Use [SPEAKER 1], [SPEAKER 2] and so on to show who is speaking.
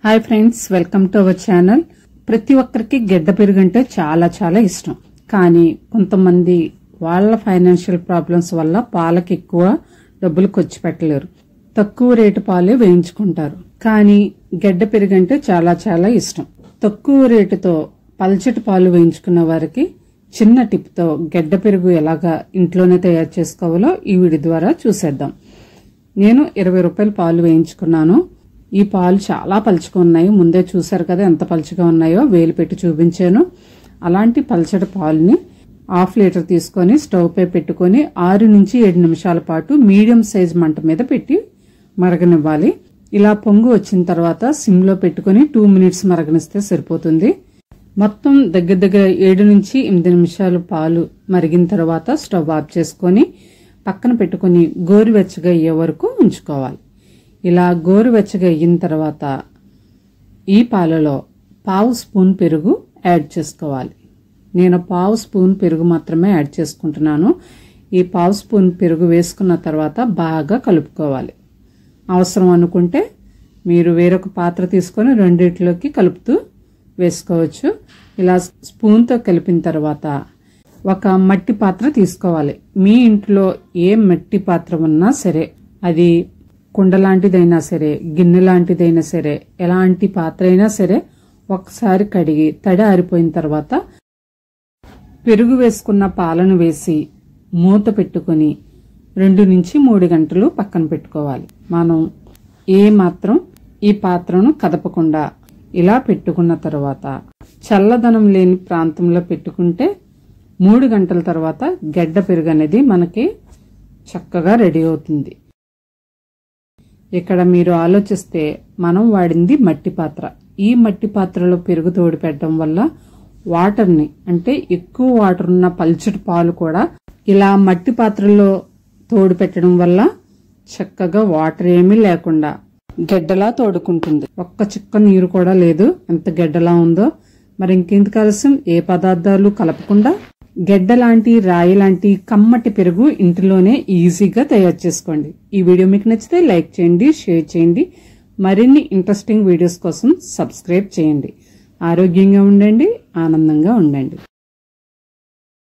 [SPEAKER 1] hi friends welcome to our channel ప్రతి ఒక్కరికి గెడ్డ పెరుగు అంటే చాలా చాలా ఇష్టం కానీ కొంతమంది వాళ్ళ ఫైనాన్షియల్ ప్రాబ్లమ్స్ వల్ల పాలకి ఎక్కువ డబ్బులు ఖర్చు పెట్టలేరు తక్కువ రేటు పాలే వేయించుకుంటారు కానీ గెడ్డ పెరుగు అంటే చాలా చాలా ఇష్టం తక్కువ రేటుతో పల్చటి పాలు వేయించుకున్న వారికి చిన్న టిప్తో గెడ్డ పెరుగు ఎలాగా ఇంట్లోనే తయారు చేసుకోవాలో ఈ వీడియో ద్వారా చూసేద్దాం నేను ఇరవై రూపాయల పాలు వేయించుకున్నాను ఈ పాలు చాలా పలుచగా ఉన్నాయి ముందే చూశారు కదా ఎంత పలుచగా ఉన్నాయో వేలు పెట్టి చూపించాను అలాంటి పల్చటి పాలుని హాఫ్ లీటర్ తీసుకొని స్టవ్ పై పెట్టుకొని ఆరు నుంచి ఏడు నిమిషాల పాటు మీడియం సైజ్ మంట మీద పెట్టి మరగనివ్వాలి ఇలా పొంగు వచ్చిన తర్వాత సిమ్లో పెట్టుకొని టూ మినిట్స్ మరగనిస్తే సరిపోతుంది మొత్తం దగ్గర దగ్గర ఏడు నుంచి ఎనిమిది నిమిషాలు పాలు మరిగిన తర్వాత స్టవ్ ఆఫ్ చేసుకొని పక్కన పెట్టుకొని గోరువెచ్చగా అయ్యే వరకు ఉంచుకోవాలి ఇలా గోరువెచ్చగా అయిన తర్వాత ఈ పాలలో పావు స్పూన్ పెరుగు యాడ్ చేసుకోవాలి నేను పావు స్పూన్ పెరుగు మాత్రమే యాడ్ చేసుకుంటున్నాను ఈ పావు స్పూన్ పెరుగు వేసుకున్న తర్వాత బాగా కలుపుకోవాలి అవసరం అనుకుంటే మీరు వేరొక పాత్ర తీసుకొని రెండిట్లోకి కలుపుతూ వేసుకోవచ్చు ఇలా స్పూన్తో కలిపిన తర్వాత ఒక మట్టి పాత్ర తీసుకోవాలి మీ ఇంట్లో ఏ మట్టి పాత్ర ఉన్నా సరే అది కుండ లాంటిదైనా సరే గిన్నె లాంటిదైనా సరే ఎలాంటి పాత్ర అయినా సరే ఒకసారి కడిగి తడి ఆరిపోయిన తర్వాత పెరుగు వేసుకున్న పాలను వేసి మూత పెట్టుకొని రెండు నుంచి మూడు గంటలు పక్కన పెట్టుకోవాలి మనం ఏ మాత్రం ఈ పాత్రను కదపకుండా ఇలా పెట్టుకున్న తర్వాత చల్లదనం లేని ప్రాంతంలో పెట్టుకుంటే మూడు గంటల తర్వాత గడ్డ పెరుగు అనేది మనకి చక్కగా రెడీ అవుతుంది ఇక్కడ మీరు ఆలోచిస్తే మనం వాడింది మట్టి పాత్ర ఈ మట్టి పాత్రలో పెరుగు తోడు పెట్టడం వల్ల వాటర్ని అంటే ఎక్కువ వాటర్ ఉన్న పల్చటి పాలు కూడా ఇలా మట్టి పాత్రలో తోడు పెట్టడం వల్ల చక్కగా వాటర్ ఏమీ లేకుండా గడ్డలా తోడుకుంటుంది ఒక్క చుక్క నీరు కూడా లేదు ఎంత గడ్డలా ఉందో మరి ఇంకెందుకు ఆలస్యం ఏ పదార్థాలు కలపకుండా గెడ్డ లాంటి రాయి లాంటి కమ్మటి పెరుగు ఇంటిలోనే ఈజీగా తయారు చేసుకోండి ఈ వీడియో మీకు నచ్చితే లైక్ చేయండి షేర్ చేయండి మరిన్ని ఇంట్రెస్టింగ్ వీడియోస్ కోసం సబ్స్క్రైబ్ చేయండి ఆరోగ్యంగా ఉండండి ఆనందంగా ఉండండి